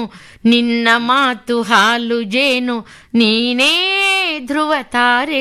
ನಿನ್ನ ಮಾತು ಹಾಲು ಜೇನು ನೀನೇ ಧ್ರುವ ತಾರೆ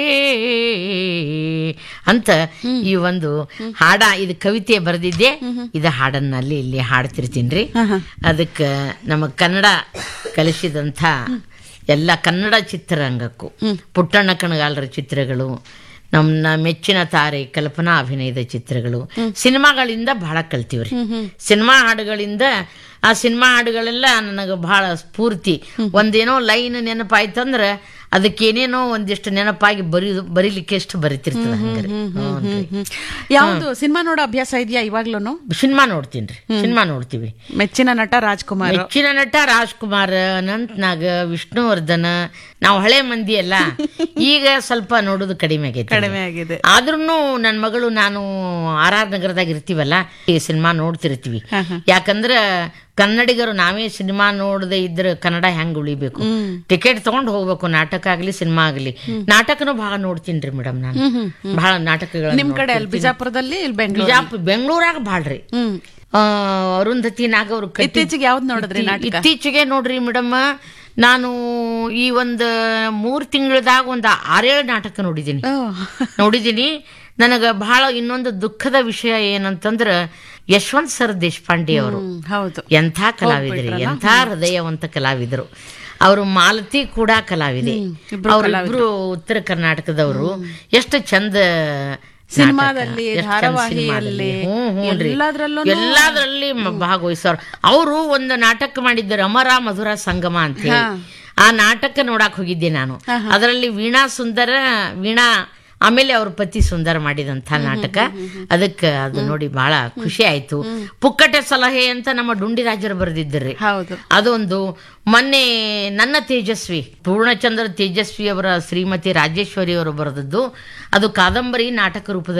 ಅಂತ ಈ ಒಂದು ಹಾಡ ಇದು ಕವಿತೆ ಬರೆದಿದ್ದೆ ಇದು ಹಾಡನ್ನಲ್ಲಿ ಇಲ್ಲಿ ಹಾಡ್ತಿರ್ತೀನಿ ಅದಕ್ಕೆ ನಮ್ಮ ಕನ್ನಡ ಕಲಿಸಿದಂಥ ಎಲ್ಲ ಕನ್ನಡ ಚಿತ್ರರಂಗಕ್ಕೂ ಪುಟ್ಟಣ್ಣ ಕಣಗಾಲರ ಚಿತ್ರಗಳು ನಮ್ಮ ಮೆಚ್ಚಿನ ತಾರೆ ಕಲ್ಪನಾ ಅಭಿನಯದ ಚಿತ್ರಗಳು ಸಿನಿಮಾಗಳಿಂದ ಬಹಳ ಕಲ್ತೀವ್ರಿ ಸಿನಿಮಾ ಹಾಡುಗಳಿಂದ ಆ ಸಿನಿಮಾ ಹಾಡುಗಳೆಲ್ಲ ನನಗೆ ಬಹಳ ಸ್ಫೂರ್ತಿ ಒಂದೇನೋ ಲೈನ್ ನೆನಪಾಯ್ತಂದ್ರ ಅದಕ್ಕೇನೇನೋ ಒಂದಿಷ್ಟು ನೆನಪಾಗಿ ಬರಿ ಬರೀಲಿಕ್ಕೆ ಎಷ್ಟು ಬರಿತಿರ್ತದ ಹಂಗ್ರಿ ಹ್ಞೂನ್ರಿ. ಯಾವ್ದು ಸಿನಿಮಾ ನೋಡೋ ಅಭ್ಯಾಸ ಇದೆಯಾ ಇವಾಗ್ಲೂನು ಸಿನಿಮಾ ನೋಡ್ತೀನಿ ಸಿನಿಮಾ ನೋಡ್ತೀವಿ ಮೆಚ್ಚಿನ ನಟ ರಾಜ್ಕುಮಾರ್ ಮೆಚ್ಚಿನ ನಟ ರಾಜ್ಕುಮಾರ್ ಅನಂತ್ನಾಗ್ ವಿಷ್ಣುವರ್ಧನ್ ನಾವು ಹಳೆ ಮಂದಿ ಅಲ್ಲ ಈಗ ಸ್ವಲ್ಪ ನೋಡೋದು ಕಡಿಮೆ ಆಗೈತೆ ಕಡಿಮೆ ಆಗಿದೆ ಆದ್ರೂ ನನ್ನ ಮಗಳು ನಾನು ಆರ್ ಆರ್ ನಗರದಾಗ ಇರ್ತೀವಲ್ಲ ಈ ಸಿನಿಮಾ ನೋಡ್ತಿರ್ತೀವಿ ಯಾಕಂದ್ರ ಕನ್ನಡಿಗರು ನಾವೇ ಸಿನಿಮಾ ನೋಡದೆ ಇದ್ರೆ ಕನ್ನಡ ಹೆಂಗ್ ಉಳಿಬೇಕು ಟಿಕೆಟ್ ತಗೊಂಡ್ ಹೋಗ್ಬೇಕು ನಾಟಕ ಆಗ್ಲಿ ಸಿನಿಮಾ ಆಗ್ಲಿ ನಾಟಕನು ಬಹಳ ನೋಡ್ತೀನಿ ಮೇಡಮ್ ನಾನು ಬಹಳ ನಾಟಕಗಳ ನಿಮ್ ಕಡೆ ಅಲ್ಲಿ ಬಿಜಾಪುರದಲ್ಲಿ ಇಲ್ಲಿ ಬೆಂಗಳೂರು ಬಿಜಾಪುರ ಬೆಂಗಳೂರಾಗ ಬಾಳ್ರಿ ಹ್ಮ್ ಆ, ಅರುಂಧತಿ ನಾಗ್ ಅವ್ರು ಕಟ್ಟಿ- ಇತ್ತೀಚೆಗೆ ಯಾವ್ದು ನೋಡಿದ್ರಿ ನಾಟಕ ಇತ್ತೀಚೆಗೆ ನೋಡ್ರಿ ಮೇಡಮ್ ನಾನು ಈ ಒಂದು ಮೂರ್ ತಿಂಗಳದಾಗ ಒಂದು ಆರೇಳು ನಾಟಕ ನೋಡಿದ್ದೀನಿ ಓ. ನೋಡಿದ್ದೀನಿ ನನಗೆ ಬಹಳ ಇನ್ನೊಂದು ದುಃಖದ ವಿಷಯ ಏನಂತಂದ್ರ ಯಶವಂತ್ ಸರ್ ದೇಶಪಾಂಡೆ ಅವರು ಹ್ಮ್, ಹೌದು ಎಂಥ ಕಲಾವಿದ್ರಿ ಎಂಥ ಹೃದಯವಂತ ಕಲಾವಿದರು ಅವರು ಮಾಲತಿ ಕೂಡ ಕಲಾವಿದೆ ಅವರಿಬ್ರು ಉತ್ತರ ಕರ್ನಾಟಕದವರು ಎಷ್ಟು ಚಂದ ನಾಟಕ, ಸಿನಿಮಾದಲ್ಲಿ, ಎಷ್ಟ್ ಚಂದ ಧಾರಾವಾಹಿಯಲ್ಲಿ, ಸಿನಿಮಾದಲ್ಲಿ. ಹ್ಞೂ, ಹ್ಞೂನ್ರಿ. ಎಲ್ಲದ್ರಲ್ಲೂನು- ಎಲ್ಲಾದ್ರಲ್ಲಿ ಮ- ಭಾಗವಹಿಸೋರು ಅವರು ಒಂದು ನಾಟಕ ಮಾಡಿದ್ದರು ಅಮರ ಮಧುರ ಸಂಗಮ ಅಂತ ಹೇಳಿ ಆ ನಾಟಕ ನೋಡಕ್ ಹೋಗಿದ್ದೆ ನಾನು ಅದರಲ್ಲಿ ವೀಣಾ ಸುಂದರ ವೀಣಾ ಆಮೇಲೆ ಅವ್ರ ಪತಿ ಸುಂದರ ಮಾಡಿದಂಥ ನಾಟಕ ಅದಕ್ಕೆ ಅದು ನೋಡಿ ಬಹಳ ಖುಷಿ ಆಯ್ತು ಪುಕ್ಕಟೆ ಸಲಹೆ ಅಂತ ನಮ್ಮ ಡುಂಡಿರಾಜರು ಬರೆದಿದ್ದರಿ ಹೌದು ಅದೊಂದು ಮೊನ್ನೆ ನನ್ನ ತೇಜಸ್ವಿ ಪೂರ್ಣಚಂದ್ರ ತೇಜಸ್ವಿ ಅವರ ಶ್ರೀಮತಿ ರಾಜೇಶ್ವರಿ ಅವರು ಬರೆದದ್ದು ಅದು ಕಾದಂಬರಿ ನಾಟಕ ರೂಪದಲ್ಲಿ